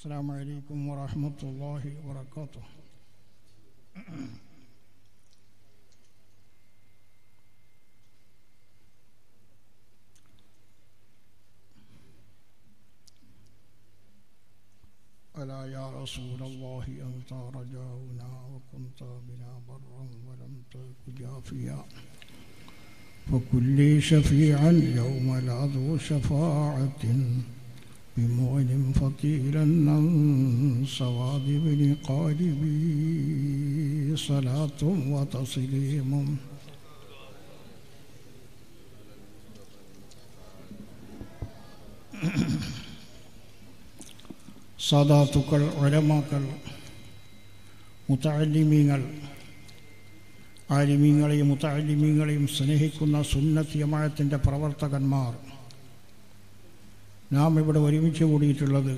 السلام عليكم ورحمة الله وبركاته ألا يا رسول الله أنت رجاؤنا وكنت بنا برا ولم تك جافيا فكل شفيعا يوم لا ذو شفاعة بمؤن فطيلا عن صواب بن قالبي صلاة وتسليم സാദാത്തുക്കൾ ഒലമാക്കൾ മുത്തലിമീങ്ങൾ ആലിമീങ്ങളെയും മുത്തലിമീങ്ങളെയും സ്നേഹിക്കുന്ന സുന്നത്തിയമായത്തിൻ്റെ പ്രവർത്തകന്മാർ നാം ഇവിടെ ഒരുമിച്ച് കൂടിയിട്ടുള്ളത്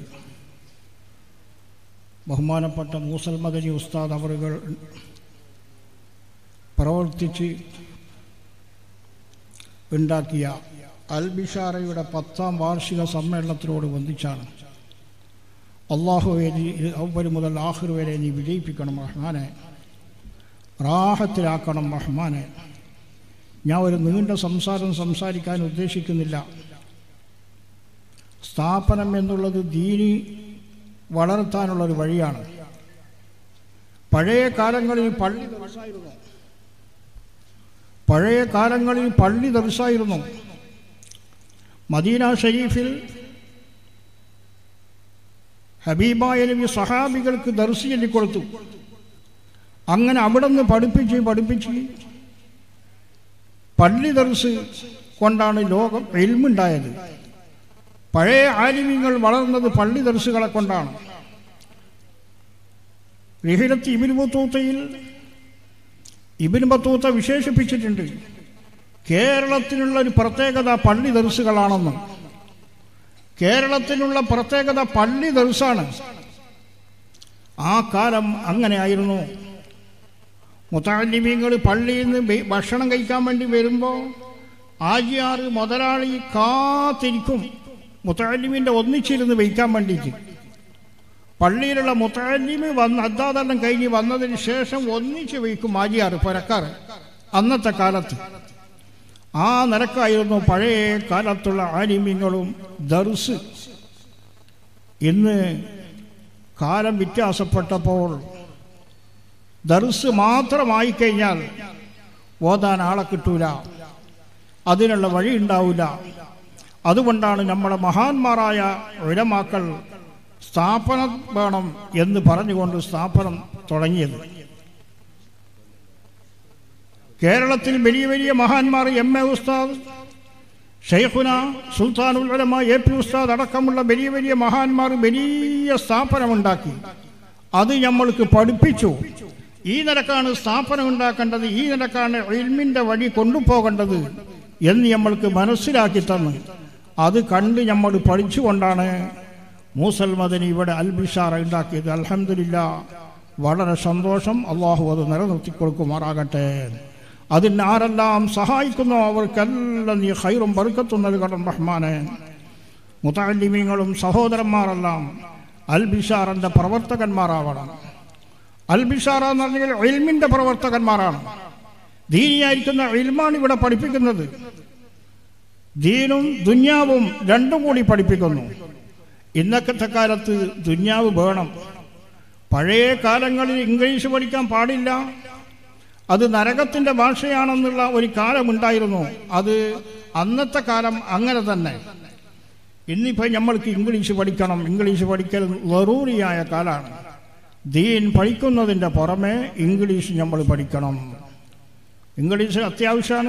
ബഹുമാനപ്പെട്ട മൂസൽ മദനി ഉസ്താദ് അവറുകൾ പ്രവർത്തിച്ച് ഉണ്ടാക്കിയ അൽബിഷാറയുടെ പത്താം വാർഷിക സമ്മേളനത്തിനോട് ബന്ധിച്ചാണ് അള്ളാഹുവെ നീ അവര് മുതൽ ആഹ്ർ വരെ നീ വിജയിപ്പിക്കണം റഹ്മാനെ റാഹത്തിലാക്കണം റഹ്മാനെ ഞാൻ ഒരു നീണ്ട സംസാരം സംസാരിക്കാൻ ഉദ്ദേശിക്കുന്നില്ല സ്ഥാപനം എന്നുള്ളത് ദീനി വളർത്താനുള്ള ഒരു വഴിയാണ് പഴയ കാലങ്ങളിൽ പള്ളി ദർശായിരുന്നു പഴയ കാലങ്ങളിൽ പള്ളി ദർശായിരുന്നു മദീന ഷരീഫിൽ ഹബീബായ നബി സഹാബികൾക്ക് ദർശി ചൊല്ലിക്കൊടുത്തു അങ്ങനെ അവിടെ നിന്ന് പഠിപ്പിച്ച് പഠിപ്പിച്ച് പള്ളി ദർസ് കൊണ്ടാണ് ലോകം എൽമുണ്ടായത് പഴയ ആലിമ്യങ്ങൾ വളർന്നത് പള്ളി ദർസുകളെ കൊണ്ടാണ് റിഹിലത്ത് ഇബിൻ ബത്തൂത്തയിൽ ഇബിൻ ബത്തൂത്ത വിശേഷിപ്പിച്ചിട്ടുണ്ട് കേരളത്തിനുള്ള ഒരു പ്രത്യേകത പള്ളി ദർസുകളാണെന്ന് കേരളത്തിനുള്ള പ്രത്യേകത പള്ളി ദർസാണ് ആ കാലം അങ്ങനെയായിരുന്നു മുത്താലിമീങ്ങൾ പള്ളിയിൽ നിന്ന് ഭക്ഷണം കഴിക്കാൻ വേണ്ടി വരുമ്പോൾ ആജിയാറ് മുതലാളി കാത്തിരിക്കും മുത്താലിമിൻ്റെ ഒന്നിച്ചിരുന്ന് വയ്ക്കാൻ വേണ്ടിയിട്ട് പള്ളിയിലുള്ള മുത്താലിമ് വന്ന് അദ്ദാതെല്ലാം കഴിഞ്ഞ് വന്നതിന് ശേഷം ഒന്നിച്ച് വയ്ക്കും ആജിയാറ് പുരക്കാർ അന്നത്തെ കാലത്ത് ആ നിലക്കായിരുന്നു പഴയ കാലത്തുള്ള ആലിമ്യങ്ങളും ദർസ് ഇന്ന് കാലം വ്യത്യാസപ്പെട്ടപ്പോൾ ദർസ് മാത്രമായി കഴിഞ്ഞാൽ ഓതാൻ ആളെ കിട്ടൂല അതിനുള്ള വഴി ഉണ്ടാവില്ല അതുകൊണ്ടാണ് നമ്മുടെ മഹാന്മാരായ ഉരമാക്കൾ സ്ഥാപനം വേണം എന്ന് പറഞ്ഞുകൊണ്ട് സ്ഥാപനം തുടങ്ങിയത് കേരളത്തിൽ വലിയ വലിയ മഹാന്മാർ എം എ ഉസ്താദ് ഷെയ്ഖുന സുൽത്താനുൽ ഉലമ എ പി ഉസ്താദ് അടക്കമുള്ള വലിയ വലിയ മഹാന്മാർ വലിയ സ്ഥാപനമുണ്ടാക്കി അത് നമ്മൾക്ക് പഠിപ്പിച്ചു ഈ നിലക്കാണ് സ്ഥാപനം ഉണ്ടാക്കേണ്ടത് ഈ നിലക്കാണ് ഇൽമിൻ്റെ വഴി കൊണ്ടുപോകേണ്ടത് എന്ന് നമ്മൾക്ക് മനസ്സിലാക്കി തന്നു അത് കണ്ട് നമ്മൾ പഠിച്ചുകൊണ്ടാണ് മൂസൽ മദനി ഇവിടെ അൽബിഷാർ ഉണ്ടാക്കിയത് അലഹമില്ല വളരെ സന്തോഷം അള്ളാഹു അത് നിലനിർത്തി കൊടുക്കുമാറാകട്ടെ അതിന് ആരെല്ലാം സഹായിക്കുന്നോ അവർക്കെല്ലാം നീ ഹൈറും ബറുക്കത്തും നൽകണം റഹ്മാനെ മുത്താലിമീങ്ങളും സഹോദരന്മാരെല്ലാം അൽബിഷാറിൻ്റെ പ്രവർത്തകന്മാരാവണം അൽബിഷാറ എന്ന് പറഞ്ഞാൽ ഇൽമിൻ്റെ പ്രവർത്തകന്മാരാണ് ദീനിയായിരിക്കുന്ന ഇൽമാണ് ഇവിടെ പഠിപ്പിക്കുന്നത് ദീനും ദുന്യാവും രണ്ടും കൂടി പഠിപ്പിക്കുന്നു ഇന്നത്തെ കാലത്ത് ദുന്യാവ് വേണം പഴയ കാലങ്ങളിൽ ഇംഗ്ലീഷ് പഠിക്കാൻ പാടില്ല അത് നരകത്തിൻ്റെ ഭാഷയാണെന്നുള്ള ഒരു കാലമുണ്ടായിരുന്നു അത് അന്നത്തെ കാലം അങ്ങനെ തന്നെ ഇന്നിപ്പോൾ നമ്മൾക്ക് ഇംഗ്ലീഷ് പഠിക്കണം ഇംഗ്ലീഷ് പഠിക്കൽ വെറൂറിയായ കാലമാണ് ദീൻ പഠിക്കുന്നതിൻ്റെ പുറമെ ഇംഗ്ലീഷ് നമ്മൾ പഠിക്കണം ഇംഗ്ലീഷ് അത്യാവശ്യമാണ്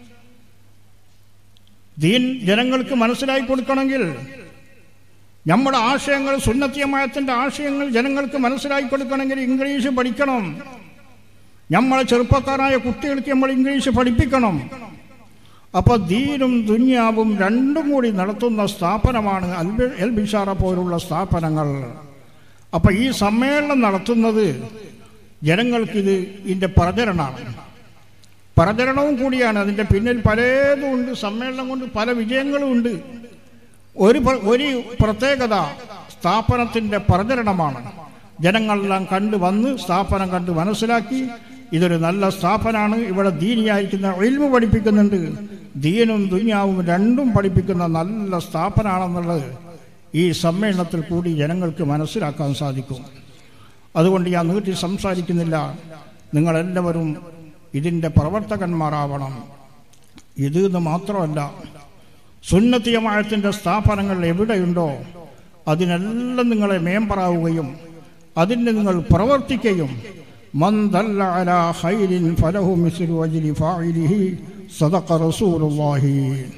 ദീൻ ജനങ്ങൾക്ക് മനസ്സിലാക്കി കൊടുക്കണമെങ്കിൽ നമ്മുടെ ആശയങ്ങൾ സുന്നത്തിയമായത്തിൻ്റെ ആശയങ്ങൾ ജനങ്ങൾക്ക് മനസ്സിലാക്കി കൊടുക്കണമെങ്കിൽ ഇംഗ്ലീഷ് പഠിക്കണം നമ്മളെ ചെറുപ്പക്കാരായ കുട്ടികൾക്ക് നമ്മൾ ഇംഗ്ലീഷ് പഠിപ്പിക്കണം അപ്പോൾ ദീനും ദുന്യാവും രണ്ടും കൂടി നടത്തുന്ന സ്ഥാപനമാണ് അൽബി എൽ ബിഷാറ പോലുള്ള സ്ഥാപനങ്ങൾ അപ്പം ഈ സമ്മേളനം നടത്തുന്നത് ജനങ്ങൾക്കിത് ഇതിൻ്റെ പ്രചരണമാണ് പ്രചരണവും കൂടിയാണ് അതിൻ്റെ പിന്നിൽ പലതും ഉണ്ട് സമ്മേളനം കൊണ്ട് പല വിജയങ്ങളും ഉണ്ട് ഒരു പ്ര- ഒരു പ്രത്യേകത സ്ഥാപനത്തിൻ്റെ പ്രചരണമാണ് ജനങ്ങളെല്ലാം കണ്ടു വന്ന് സ്ഥാപനം കണ്ട് മനസ്സിലാക്കി ഇതൊരു നല്ല സ്ഥാപനമാണ് ഇവിടെ ദീനിയായിരിക്കുന്ന ഒയിൽമ പഠിപ്പിക്കുന്നുണ്ട് ദീനും ദുനിയാവും രണ്ടും പഠിപ്പിക്കുന്ന നല്ല സ്ഥാപനമാണെന്നുള്ളത് ഈ സമ്മേളനത്തിൽ കൂടി ജനങ്ങൾക്ക് മനസ്സിലാക്കാൻ സാധിക്കും അതുകൊണ്ട് ഞാൻ നീട്ടി സംസാരിക്കുന്നില്ല നിങ്ങളെല്ലാവരും ഇതിൻ്റെ പ്രവർത്തകന്മാരാവണം ഇത് എന്ന് മാത്രമല്ല സുന്നത്തിയമായത്തിൻ്റെ സ്ഥാപനങ്ങൾ എവിടെയുണ്ടോ അതിനെല്ലാം നിങ്ങളെ മേമ്പറാവുകയും അതിന് നിങ്ങൾ പ്രവർത്തിക്കുകയും മന്ദല്ല അലാ ഖൈരിൻ ഫലഹു മിസ്ലു അജ്രി ഫാഇലിഹി സദഖ റസൂലുള്ളാഹി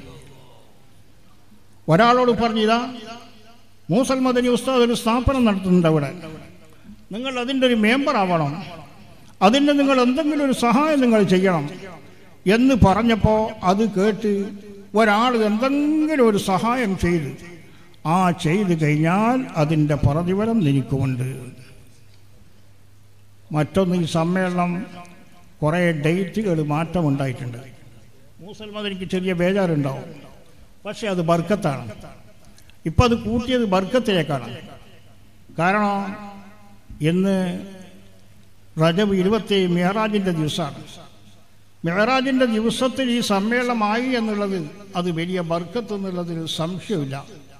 ഒരാളോട് പറഞ്ഞിതാ മൂസൽ മദനി ഉസ്താദ് ഒരു സ്ഥാപനം നടത്തുന്നുണ്ട് അവിടെ നിങ്ങൾ അതിൻ്റെ ഒരു മെമ്പർ ആവണം അതിന് നിങ്ങൾ എന്തെങ്കിലും ഒരു സഹായം നിങ്ങൾ ചെയ്യണം എന്ന് പറഞ്ഞപ്പോൾ അത് കേട്ട് ഒരാൾ എന്തെങ്കിലും ഒരു സഹായം ചെയ്ത് ആ ചെയ്തു കഴിഞ്ഞാൽ അതിൻ്റെ പ്രതിഫലം നിനക്കുമുണ്ട് മറ്റൊന്ന് ഈ സമ്മേളനം കുറേ ഡേറ്റുകൾ മാറ്റമുണ്ടായിട്ടുണ്ട് മൂസൽമാൻ എനിക്ക് ചെറിയ ബേജാറുണ്ടാവും പക്ഷെ അത് ബർക്കത്താണ് ഇപ്പം അത് കൂട്ടിയത് ബർക്കത്തിലേക്കാണ് കാരണം ഇന്ന് റജബ് ഇരുപത്തി മെഹറാജിൻ്റെ ദിവസമാണ് മെഹറാജിൻ്റെ ദിവസത്തിൽ ഈ സമ്മേളനമായി എന്നുള്ളത് അത് വലിയ ബർക്കത്ത് എന്നുള്ളതിൽ സംശയമില്ല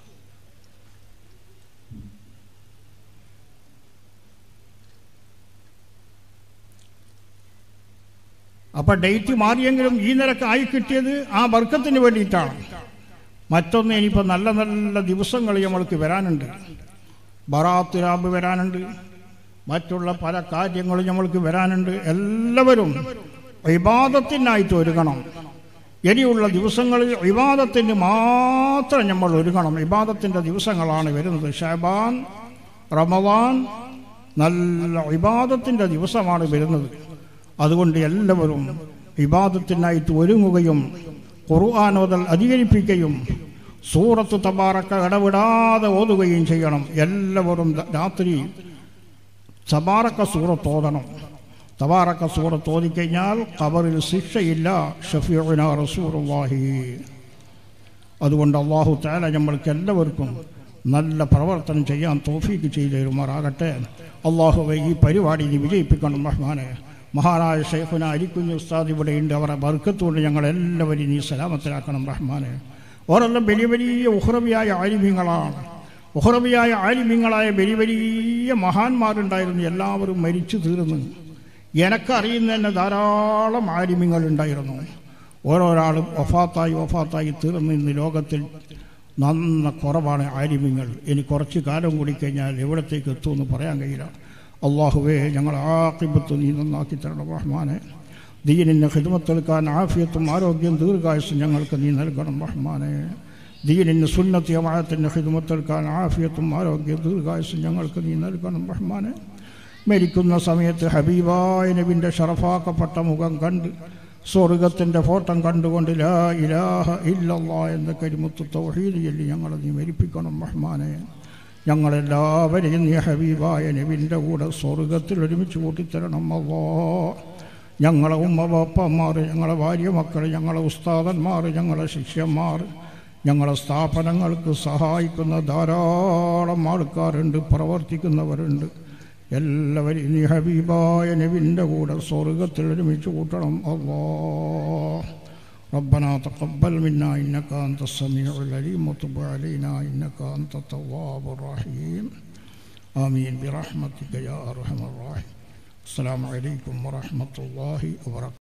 അപ്പൊ ഡേറ്റ് മാറിയെങ്കിലും ഈ നിരക്ക് ആയി കിട്ടിയത് ആ ബർക്കത്തിന് വേണ്ടിയിട്ടാണ് മറ്റൊന്ന് ഇനിയിപ്പോൾ നല്ല നല്ല ദിവസങ്ങൾ നമ്മൾക്ക് വരാനുണ്ട് ബറാത്ത് രാബ് വരാനുണ്ട് മറ്റുള്ള പല കാര്യങ്ങളും നമ്മൾക്ക് വരാനുണ്ട് എല്ലാവരും വിവാദത്തിനായിട്ട് ഒരുങ്ങണം ഇനിയുള്ള ദിവസങ്ങളിൽ വിവാദത്തിന് മാത്രം നമ്മൾ ഒരുങ്ങണം വിവാദത്തിൻ്റെ ദിവസങ്ങളാണ് വരുന്നത് ഷാബാൻ റമവാൻ നല്ല വിവാദത്തിൻ്റെ ദിവസമാണ് വരുന്നത് അതുകൊണ്ട് എല്ലാവരും വിവാദത്തിനായിട്ട് ഒരുങ്ങുകയും ഖുർആാനോദൽ അധികരിപ്പിക്കുകയും സൂറത്ത് തബാറക്ക ഇടവിടാതെ ഓതുകയും ചെയ്യണം എല്ലാവരും ദ- രാത്രി തബാറക്ക സൂറത്ത് ഓതണം തബാറക്ക സൂറത്ത് ഓതിക്കഴിഞ്ഞാൽ ഖബറിൽ ശിക്ഷയില്ല ഷഫീഉന റസൂറുല്ലാഹി അതുകൊണ്ട് അള്ളാഹു താല നമ്മൾക്ക് എല്ലാവർക്കും നല്ല പ്രവർത്തനം ചെയ്യാൻ തോഫീക്ക് ചെയ്തു തരുമാറാകട്ടെ അള്ളാഹുവെ ഈ പരിപാടി നീ വിജയിപ്പിക്കണം റഹ്മാനെ മഹാനായ ഷെയ്ഖുന അരിക്കുഞ്ഞ് ഉസ്താദ് ഇവിടെയുണ്ട് അവരെ ബർക്കത്തുകൊണ്ട് ഞങ്ങൾ എല്ലാവരും നീ സലാമത്തിലാക്കണം റഹ്മാനെ ഓരെല്ലാം വലിയ വലിയ ഉഹ്റവിയായ ആലിമ്യങ്ങളാണ് ഉഹ്റവിയായ ആലിമ്യങ്ങളായ വലിയ വലിയ മഹാന്മാരുണ്ടായിരുന്നു എല്ലാവരും മരിച്ചു തീർന്നു എനക്കറിയുന്ന തന്നെ ധാരാളം ആലിമ്യങ്ങളുണ്ടായിരുന്നു ഓരോരാളും ഒഫാത്തായി ഒഫാത്തായി തീർന്ന് ഇന്ന് ലോകത്തിൽ നന്ന കുറവാണ് ആലിമ്യങ്ങൾ ഇനി കുറച്ച് കാലം കൂടി കഴിഞ്ഞാൽ എവിടത്തേക്ക് എത്തുമെന്ന് പറയാൻ കഴിയില്ല അള്ളാഹുവേ ഞങ്ങൾ ആക്കിബത്ത് നീ നന്നാക്കി തരണം റഹ്മാനെ ദീനിന് ഹിദ്മത്തെടുക്കാൻ ആഫിയത്തും ആരോഗ്യം ദീർഘായുസും ഞങ്ങൾക്ക് നീ നൽകണം റഹ്മാനെ ദീനിന് സുന്നത്തിയമായത്തിൻ്റെ ഹിദ്മത്തെടുക്കാൻ ആഫിയത്തും ആരോഗ്യം ദീർഘായുസും ഞങ്ങൾക്ക് നീ നൽകണം റഹ്മാനെ മരിക്കുന്ന സമയത്ത് ഹബീബായ നബിൻ്റെ ഷറഫാക്കപ്പെട്ട മുഖം കണ്ട് സ്വർഗത്തിൻ്റെ ഫോട്ടം കണ്ടുകൊണ്ട് ലാ ഇലാഹ ഇല്ലല്ലാ എന്ന കരിമുത്ത് തൗഹീദ് ചൊല്ലി ഞങ്ങളെ നീ മരിപ്പിക്കണം റഹ്മാനെ ഞങ്ങളെല്ലാവരെയും നീ ഹബീബായ നബിൻ്റെ കൂടെ സ്വർഗത്തിൽ ഒരുമിച്ച് കൂട്ടിത്തരണം അല്ലോ ഞങ്ങളെ ഉമ്മ ബാപ്പന്മാർ ഞങ്ങളെ ഭാര്യ മക്കൾ ഞങ്ങളെ ഉസ്താദന്മാർ ഞങ്ങളെ ശിഷ്യന്മാർ ഞങ്ങളെ സ്ഥാപനങ്ങൾക്ക് സഹായിക്കുന്ന ധാരാളം ആൾക്കാരുണ്ട് പ്രവർത്തിക്കുന്നവരുണ്ട് എല്ലാവരും നീ ഹബീബായ നബിൻ്റെ കൂടെ സ്വർഗത്തിൽ ഒരുമിച്ച് കൂട്ടണം അല്ലോ ربنا تقبل منا إنك أنت السميع العليم وتب علينا إنك أنت التواب الرحيم آمين برحمتك يا أرحم الراحمين السلام عليكم ورحمة الله وبركاته